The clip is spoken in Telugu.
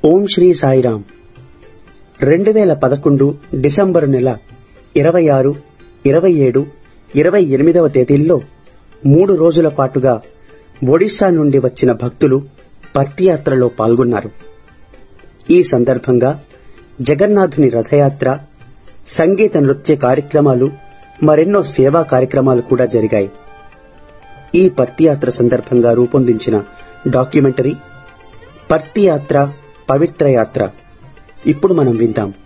ఓం శ్రీ సాయిరాం రెండు వేల పదకొండు డిసెంబరు నెల ఇరవై ఆరు ఇరవై ఏడు ఇరవై ఎనిమిదవ తేదీల్లో మూడు రోజుల పాటుగా ఒడిశా నుండి వచ్చిన భక్తులు పర్తియాత్రలో పాల్గొన్నారు ఈ సందర్భంగా జగన్నాథుని రథయాత్ర సంగీత నృత్య కార్యక్రమాలు మరెన్నో సేవా కార్యక్రమాలు కూడా జరిగాయి ఈ పర్తియాత్ర సందర్భంగా రూపొందించిన డాక్యుమెంటరీ పర్తియాత్ర పవిత్ర యాత్ర ఇప్పుడు మనం విందాం